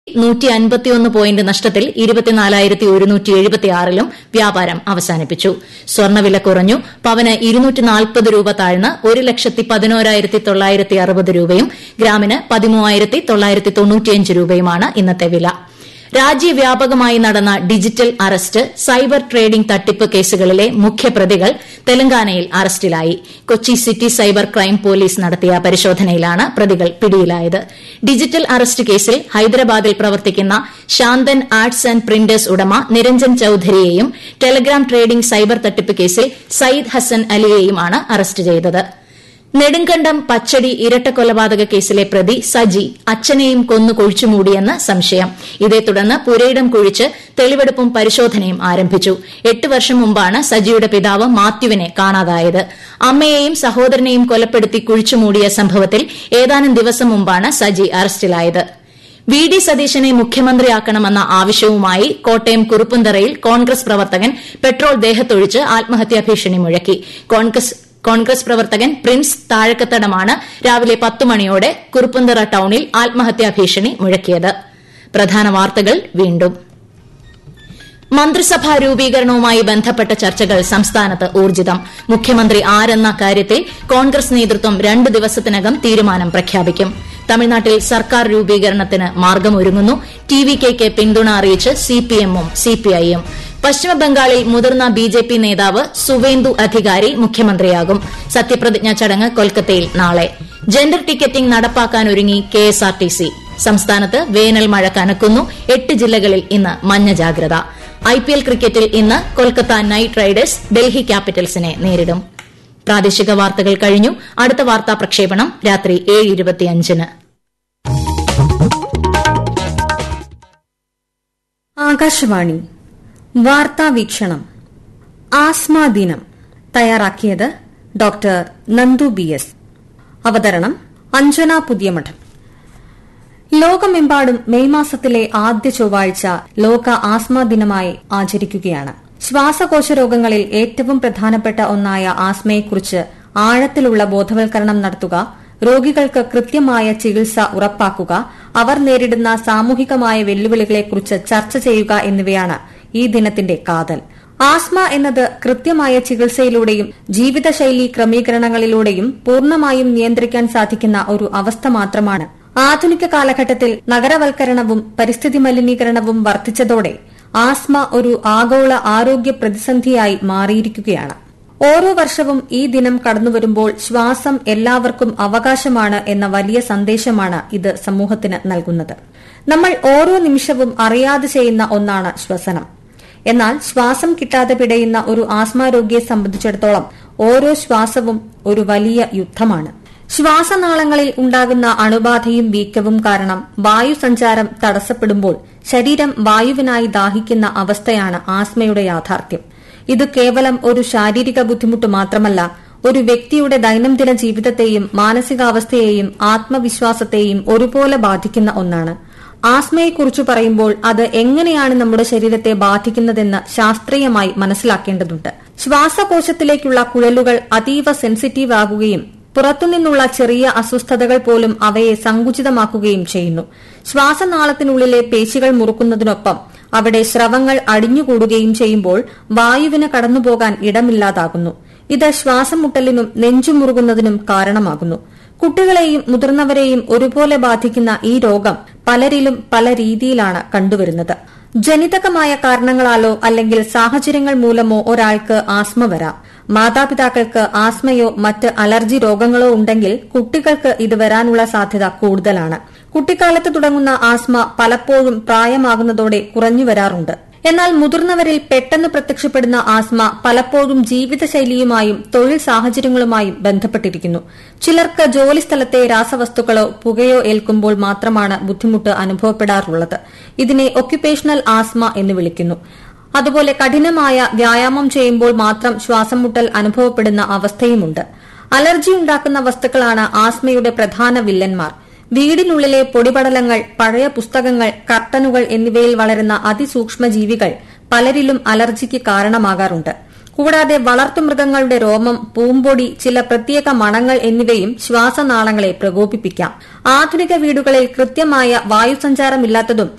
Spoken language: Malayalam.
നൂറ്റി അൻപത്തിയൊന്ന് പോയിന്റ് നഷ്ടത്തിൽ ഇരുപത്തിനാലായിരത്തി ഒരുന്നൂറ്റി എഴുപത്തിയാറിലും വ്യാപാരം അവസാനിപ്പിച്ചു സ്വർണ്ണവില കുറഞ്ഞു പവന് ഇരുന്നൂറ്റി നാൽപ്പത് രൂപ താഴ്ന്ന് ഒരു ലക്ഷത്തി പതിനോരായിരത്തി തൊള്ളായിരത്തി അറുപത് രൂപയും ഗ്രാമിന് പതിമൂവായിരത്തി തൊള്ളായിരത്തി തൊണ്ണൂറ്റിയഞ്ച് രൂപയുമാണ് ഇന്നത്തെ വില രാജ്യവ്യാപകമായി നടന്ന ഡിജിറ്റൽ അറസ്റ്റ് സൈബർ ട്രേഡിംഗ് തട്ടിപ്പ് കേസുകളിലെ മുഖ്യപ്രതികൾ തെലങ്കാനയിൽ അറസ്റ്റിലായി Kochi city cyber crime police നടത്തിയ പരിശോധനയിലാണ് പ്രതികൾ പിടിയിലായത് ഡിജിറ്റൽ അറസ്റ്റ് കേസിൽ ഹൈദരാബാദിൽ പ്രവർത്തിക്കുന്ന ശാന്തൻ ആർട്സ് ആന്റ് പ്രിന്റേഴ്സ് ഉടമ നിരഞ്ജൻ ചൌധരിയെയും ടെലഗ്രാം ട്രേഡിംഗ് സൈബർ തട്ടിപ്പ് കേസിൽ സയ്യിദ് ഹസൻ അലിയെയുമാണ് അറസ്റ്റ് ചെയ്തത് നെടുങ്കണ്ടം പച്ചടി ഇരട്ടക്കൊലപാതക കേസിലെ പ്രതി സജി അച്ഛനെയും കൊന്നു കുഴിച്ചുമൂടിയെന്ന് സംശയം ഇതേ തുടർന്ന് പുരയിടം കുഴിച്ച് തെളിവെടുപ്പും പരിശോധനയും ആരംഭിച്ചു എട്ട് വർഷം മുമ്പാണ് സജിയുടെ പിതാവ് മാത്യുവിനെ കാണാതായത് അമ്മയെയും സഹോദരനെയും കൊലപ്പെടുത്തി കുഴിച്ചുമൂടിയ സംഭവത്തിൽ ഏതാനും ദിവസം മുമ്പാണ് സജി അറസ്റ്റിലായത് വി ഡി സതീശനെ മുഖ്യമന്ത്രിയാക്കണമെന്ന ആവശ്യവുമായി കോട്ടയം കുറുപ്പന്തറയിൽ കോൺഗ്രസ് പ്രവർത്തകൻ പെട്രോൾ ദേഹത്തൊഴിച്ച് ആത്മഹത്യാ ഭീഷണി മുഴക്കി കോൺഗ്രസ് പ്രവർത്തകൻ പ്രിൻസ് താഴക്കത്തടമാണ് രാവിലെ പത്ത് മണിയോടെ കുറുപ്പന്തറ ടൌണിൽ ആത്മഹത്യാ ഭീഷണി മുഴക്കിയത് പ്രധാന വാർത്തകൾ വീണ്ടും മന്ത്രിസഭാ രൂപീകരണവുമായി ബന്ധപ്പെട്ട ചർച്ചകൾ സംസ്ഥാനത്ത് ഊർജിതം മുഖ്യമന്ത്രി ആരെന്ന കാര്യത്തിൽ കോൺഗ്രസ് നേതൃത്വം രണ്ട് ദിവസത്തിനകം തീരുമാനം പ്രഖ്യാപിക്കും തമിഴ്നാട്ടിൽ സർക്കാർ രൂപീകരണത്തിന് മാർഗമൊരുങ്ങുന്നു ടി വി കെയ്ക്ക് പിന്തുണ അറിയിച്ച് സിപിഎമ്മും സിപിഐയും പശ്ചിമബംഗാളിൽ മുതിർന്ന ബിജെപി നേതാവ് സുവേന്ദു അധികാരി മുഖ്യമന്ത്രിയാകും സത്യപ്രതിജ്ഞാ ചടങ്ങ് കൊൽക്കത്തയിൽ നാളെ ജെൻഡർ ടിക്കറ്റിംഗ് നടപ്പാക്കാനൊരുങ്ങി കെഎസ്ആർടിസി സംസ്ഥാനത്ത് വേനൽ മഴ കനക്കുന്നു എട്ട് ജില്ലകളിൽ ഇന്ന് മഞ്ഞ ജാഗ്രത ഐപിഎൽ ക്രിക്കറ്റിൽ ഇന്ന് കൊൽക്കത്ത നൈറ്റ് റൈഡേഴ്സ് ഡൽഹി ക്യാപിറ്റൽസിനെ നേരിടും പ്രാദേശിക വാർത്തകൾ കഴിഞ്ഞു അടുത്ത വാർത്താ പ്രക്ഷേപണം രാത്രി ഏഴ് ഇരുപത്തിയഞ്ചിന് ആകാശവാണി വാർത്താ വീക്ഷണം ആസ്മ ദിനം തയ്യാറാക്കിയത് ഡോക്ടർ നന്ദു ബി എസ് അവതരണം അഞ്ജന പുതിയമഠം ലോകമെമ്പാടും മെയ് മാസത്തിലെ ആദ്യ ചൊവ്വാഴ്ച ലോക ആസ്മ ദിനമായി ആചരിക്കുകയാണ് ശ്വാസകോശ രോഗങ്ങളിൽ ഏറ്റവും പ്രധാനപ്പെട്ട ഒന്നായ ആസ്മയെക്കുറിച്ച് ആഴത്തിലുള്ള ബോധവൽക്കരണം നടത്തുക രോഗികൾക്ക് കൃത്യമായ ചികിത്സ ഉറപ്പാക്കുക അവർ നേരിടുന്ന സാമൂഹികമായ വെല്ലുവിളികളെക്കുറിച്ച് ചർച്ച ചെയ്യുക എന്നിവയാണ് ഈ ദിനത്തിന്റെ കാതൽ ആസ്മ എന്നത് കൃത്യമായ ചികിത്സയിലൂടെയും ജീവിതശൈലി ക്രമീകരണങ്ങളിലൂടെയും പൂർണ്ണമായും നിയന്ത്രിക്കാൻ സാധിക്കുന്ന ഒരു അവസ്ഥ മാത്രമാണ് ആധുനിക കാലഘട്ടത്തിൽ നഗരവൽക്കരണവും പരിസ്ഥിതി മലിനീകരണവും വർദ്ധിച്ചതോടെ ആസ്മ ഒരു ആഗോള ആരോഗ്യ പ്രതിസന്ധിയായി മാറിയിരിക്കുകയാണ് ഓരോ വർഷവും ഈ ദിനം കടന്നുവരുമ്പോൾ ശ്വാസം എല്ലാവർക്കും അവകാശമാണ് എന്ന വലിയ സന്ദേശമാണ് ഇത് സമൂഹത്തിന് നൽകുന്നത് നമ്മൾ ഓരോ നിമിഷവും അറിയാതെ ചെയ്യുന്ന ഒന്നാണ് ശ്വസനം എന്നാൽ ശ്വാസം കിട്ടാതെ പിടയുന്ന ഒരു ആസ്മ രോഗിയെ സംബന്ധിച്ചിടത്തോളം ഓരോ ശ്വാസവും ഒരു വലിയ യുദ്ധമാണ് ശ്വാസനാളങ്ങളിൽ ഉണ്ടാകുന്ന അണുബാധയും വീക്കവും കാരണം വായുസഞ്ചാരം തടസ്സപ്പെടുമ്പോൾ ശരീരം വായുവിനായി ദാഹിക്കുന്ന അവസ്ഥയാണ് ആസ്മയുടെ യാഥാർത്ഥ്യം ഇത് കേവലം ഒരു ശാരീരിക ബുദ്ധിമുട്ട് മാത്രമല്ല ഒരു വ്യക്തിയുടെ ദൈനംദിന ജീവിതത്തെയും മാനസികാവസ്ഥയെയും ആത്മവിശ്വാസത്തെയും ഒരുപോലെ ബാധിക്കുന്ന ഒന്നാണ് ആസ്മയെക്കുറിച്ച് പറയുമ്പോൾ അത് എങ്ങനെയാണ് നമ്മുടെ ശരീരത്തെ ബാധിക്കുന്നതെന്ന് ശാസ്ത്രീയമായി മനസ്സിലാക്കേണ്ടതുണ്ട് ശ്വാസകോശത്തിലേക്കുള്ള കുഴലുകൾ അതീവ സെൻസിറ്റീവ് ആകുകയും പുറത്തുനിന്നുള്ള ചെറിയ അസ്വസ്ഥതകൾ പോലും അവയെ സങ്കുചിതമാക്കുകയും ചെയ്യുന്നു ശ്വാസനാളത്തിനുള്ളിലെ പേശികൾ മുറുക്കുന്നതിനൊപ്പം അവിടെ സ്രവങ്ങൾ അടിഞ്ഞുകൂടുകയും ചെയ്യുമ്പോൾ വായുവിന് കടന്നുപോകാൻ ഇടമില്ലാതാകുന്നു ഇത് ശ്വാസം മുട്ടലിനും നെഞ്ചുമുറുകുന്നതിനും കാരണമാകുന്നു കുട്ടികളെയും മുതിർന്നവരെയും ഒരുപോലെ ബാധിക്കുന്ന ഈ രോഗം പലരിലും പല രീതിയിലാണ് കണ്ടുവരുന്നത് ജനിതകമായ കാരണങ്ങളാലോ അല്ലെങ്കിൽ സാഹചര്യങ്ങൾ മൂലമോ ഒരാൾക്ക് ആസ്മ വരാം മാതാപിതാക്കൾക്ക് ആസ്മയോ മറ്റ് അലർജി രോഗങ്ങളോ ഉണ്ടെങ്കിൽ കുട്ടികൾക്ക് ഇത് വരാനുള്ള സാധ്യത കൂടുതലാണ് കുട്ടിക്കാലത്ത് തുടങ്ങുന്ന ആസ്മ പലപ്പോഴും പ്രായമാകുന്നതോടെ കുറഞ്ഞു വരാറുണ്ട് എന്നാൽ മുതിർന്നവരിൽ പെട്ടെന്ന് പ്രത്യക്ഷപ്പെടുന്ന ആസ്മ പലപ്പോഴും ജീവിതശൈലിയുമായും തൊഴിൽ സാഹചര്യങ്ങളുമായും ബന്ധപ്പെട്ടിരിക്കുന്നു ചിലർക്ക് ജോലിസ്ഥലത്തെ രാസവസ്തുക്കളോ പുകയോ ഏൽക്കുമ്പോൾ മാത്രമാണ് ബുദ്ധിമുട്ട് അനുഭവപ്പെടാറുള്ളത് ഇതിനെ ഒക്യുപേഷണൽ ആസ്മ എന്ന് വിളിക്കുന്നു അതുപോലെ കഠിനമായ വ്യായാമം ചെയ്യുമ്പോൾ മാത്രം ശ്വാസംമുട്ടൽ അനുഭവപ്പെടുന്ന അവസ്ഥയുമുണ്ട് അലർജി ഉണ്ടാക്കുന്ന വസ്തുക്കളാണ് ആസ്മയുടെ പ്രധാന വില്ലന്മാർ വീടിനുള്ളിലെ പൊടിപടലങ്ങൾ പഴയ പുസ്തകങ്ങൾ കർട്ടനുകൾ എന്നിവയിൽ വളരുന്ന അതിസൂക്ഷ്മ ജീവികൾ പലരിലും അലർജിക്ക് കാരണമാകാറുണ്ട് കൂടാതെ വളർത്തുമൃഗങ്ങളുടെ രോമം പൂമ്പൊടി ചില പ്രത്യേക മണങ്ങൾ എന്നിവയും ശ്വാസനാളങ്ങളെ പ്രകോപിപ്പിക്കാം ആധുനിക വീടുകളിൽ കൃത്യമായ വായുസഞ്ചാരമില്ലാത്തതും